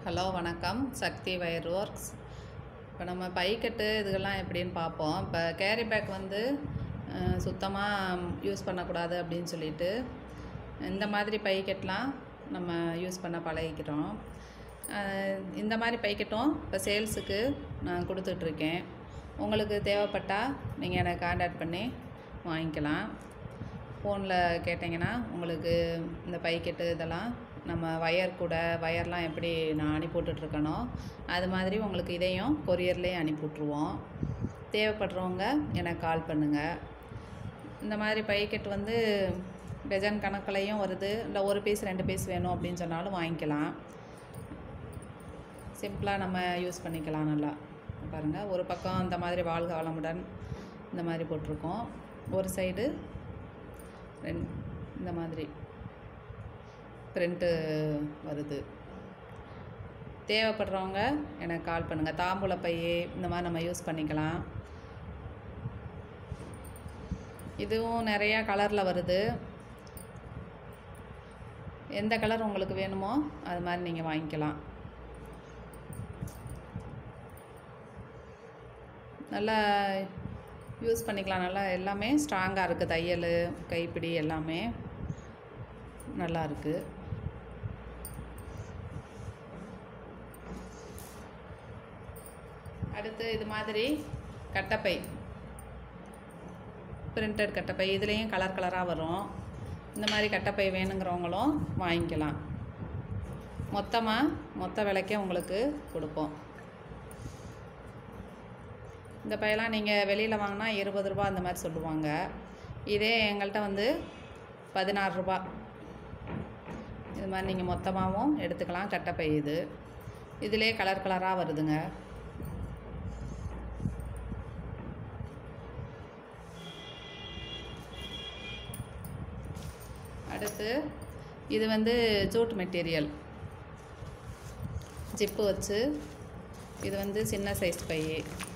hello வணக்கம் சக்தி wire works இப்போ நம்ம பைக்கெட்டு இதுகெல்லாம் எப்படின்னு பார்ப்போம் இப்போ கேரி பேக் வந்து சுத்தமாக யூஸ் பண்ணக்கூடாது அப்படின்னு சொல்லிட்டு இந்த மாதிரி பைக்கெட்லாம் நம்ம யூஸ் பண்ண பழகிக்கிறோம் அஹ் இந்த மாதிரி பைக்கெட்டும் இப்போ சேல்ஸுக்கு நான் கொடுத்துட்ருக்கேன் உங்களுக்கு தேவைப்பட்டால் நீங்கள் எனக்கு காண்டாக்ட் பண்ணி வாங்கிக்கலாம் ஃபோனில் கேட்டிங்கன்னா உங்களுக்கு இந்த பைக்கெட்டு இதெல்லாம் நம்ம வயர் கூட வயர்லாம் எப்படி நான் அனுப்பி விட்டுட்ருக்கனோ அது மாதிரி உங்களுக்கு இதையும் கொரியர்லேயே அனுப்பி விட்ருவோம் தேவைப்படுறவங்க எனக்கு கால் பண்ணுங்கள் இந்த மாதிரி பைக்கெட் வந்து டஜன் கணக்குலையும் வருது இல்லை ஒரு பீஸ் ரெண்டு பீஸ் வேணும் அப்படின்னு சொன்னாலும் வாங்கிக்கலாம் சிம்பிளாக நம்ம யூஸ் பண்ணிக்கலாம் நல்லா பாருங்கள் ஒரு பக்கம் இந்த மாதிரி வாழ்க வளமுடன் இந்த மாதிரி போட்டிருக்கோம் ஒரு சைடு ரெண் இந்த மாதிரி பிரிண்ட்டு வருது தேவைப்படுறவங்க எனக்கு கால் பண்ணுங்கள் தாம்பூல பை இந்த மாதிரி நம்ம யூஸ் பண்ணிக்கலாம் இதுவும் நிறையா கலரில் வருது எந்த கலர் உங்களுக்கு வேணுமோ அது மாதிரி நீங்கள் வாங்கிக்கலாம் நல்லா யூஸ் பண்ணிக்கலாம் நல்லா எல்லாமே ஸ்ட்ராங்காக இருக்குது தையல் கைப்பிடி எல்லாமே நல்லா இருக்குது அடுத்து இது மாதிரி கட்டப்பை பிரிண்டட் கட்டப்பை இதுலேயும் கலர் கலராக வரும் இந்த மாதிரி கட்டப்பை வேணுங்கிறவங்களும் வாங்கிக்கலாம் மொத்தமாக மொத்த விலைக்கே உங்களுக்கு கொடுப்போம் இந்த பையெல்லாம் நீங்கள் வெளியில் வாங்கினா இருபது ரூபா அந்த மாதிரி சொல்லுவாங்க இதே எங்கள்கிட்ட வந்து பதினாறு ரூபா இது மாதிரி நீங்கள் மொத்தமாகவும் எடுத்துக்கலாம் கட்டப்பை இது இதிலே கலர் கலராக வருதுங்க அடுத்து இது வந்து ஜூட் மெட்டீரியல் ஜிப்பு வச்சு இது வந்து சின்ன சைஸ் பை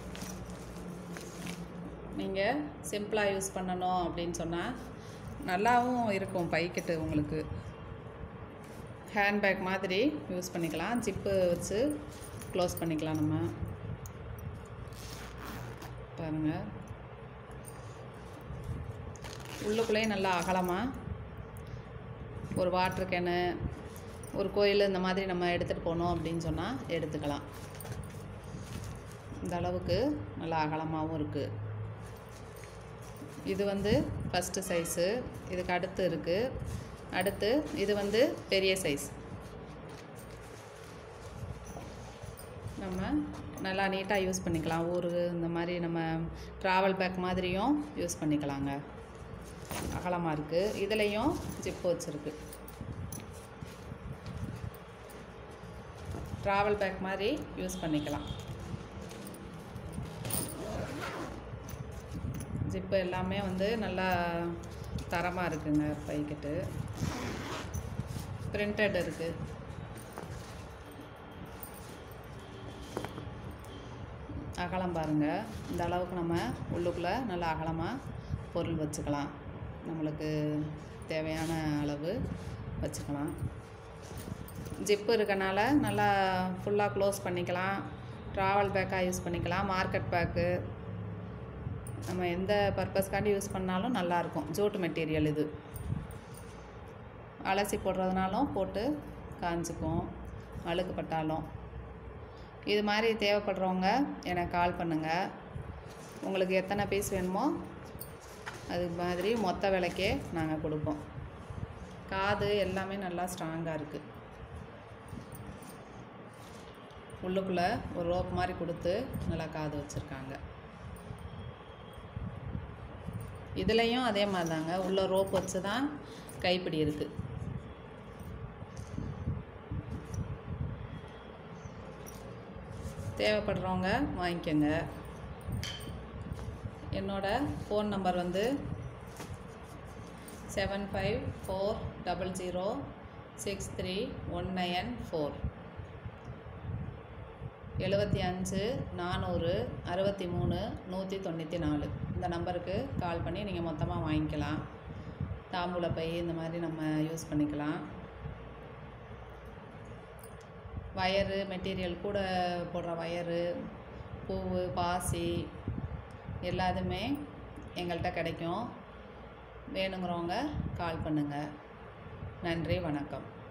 நீங்கள் சிம்பிளாக யூஸ் பண்ணணும் அப்படின்னு சொன்னால் நல்லாவும் இருக்கும் பைக்கெட்டு உங்களுக்கு ஹேண்ட்பேக் மாதிரி யூஸ் பண்ணிக்கலாம் ஜிப்பு வச்சு க்ளோஸ் பண்ணிக்கலாம் நம்ம பாருங்கள் உள்ளுக்குள்ளேயும் நல்லா அகலமாக ஒரு வாட்ரு கேனு ஒரு கோயில் இந்த மாதிரி நம்ம எடுத்துகிட்டு போனோம் அப்படின்னு சொன்னால் எடுத்துக்கலாம் இந்த அளவுக்கு நல்லா அகலமாகவும் இருக்குது இது வந்து ஃபஸ்ட்டு சைஸு இதுக்கு அடுத்து இருக்குது அடுத்து இது வந்து பெரிய சைஸ் நம்ம நல்லா நீட்டாக யூஸ் பண்ணிக்கலாம் ஊர் இந்த மாதிரி நம்ம ட்ராவல் பேக் மாதிரியும் யூஸ் பண்ணிக்கலாங்க அகலமாக இருக்குது இதுலேயும் ஜிப்பு வச்சுருக்கு ட்ராவல் பேக் மாதிரி யூஸ் பண்ணிக்கலாம் ஜிப்பு எல்லாமே வந்து நல்லா தரமாக இருக்குங்க பைக்கெட்டு பிரிண்டட் இருக்குது அகலம் பாருங்கள் இந்த அளவுக்கு நம்ம உள்ளுக்குள்ளே நல்லா அகலமாக பொருள் வச்சுக்கலாம் நம்மளுக்கு தேவையான அளவு வச்சுக்கலாம் ஜிப்பு இருக்கனால நல்லா ஃபுல்லாக க்ளோஸ் பண்ணிக்கலாம் ட்ராவல் பேக்காக யூஸ் பண்ணிக்கலாம் மார்க்கெட் பேக்கு நம்ம எந்த பர்பஸ்க்காண்டி யூஸ் பண்ணாலும் நல்லாயிருக்கும் ஜூட் மெட்டீரியல் இது அலசி போடுறதுனாலும் போட்டு காஞ்சிக்கும் அழுக்கு பட்டாலும் இது மாதிரி தேவைப்படுறவங்க எனக்கு கால் பண்ணுங்கள் உங்களுக்கு எத்தனை பீஸ் வேணுமோ அது மாதிரி மொத்த விலைக்கே நாங்கள் கொடுப்போம் காது எல்லாமே நல்லா ஸ்ட்ராங்காக இருக்குது உள்ளுக்குள்ளே ஒரு ரோப் மாதிரி கொடுத்து நல்லா காது வச்சுருக்காங்க இதுலேயும் அதே மாதிரி தாங்க உள்ள ரோப் வச்சு தான் கைப்பிடி இருக்குது தேவைப்படுறவங்க வாங்கிக்கோங்க என்னோட ஃபோன் நம்பர் வந்து seven five four double zero six three one nine four எழுபத்தி அஞ்சு நானூறு அறுபத்தி மூணு நூற்றி தொண்ணூற்றி நாலு இந்த நம்பருக்கு கால் பண்ணி நீங்கள் மொத்தமாக வாங்கிக்கலாம் தாம்பூல பை இந்த மாதிரி நம்ம யூஸ் பண்ணிக்கலாம் வயரு மெட்டீரியல் கூட போடுற வயரு பூவு பாசி எல்லாதுமே எங்கள்கிட்ட கிடைக்கும் வேணுங்கிறவங்க கால் பண்ணுங்கள் நன்றி வணக்கம்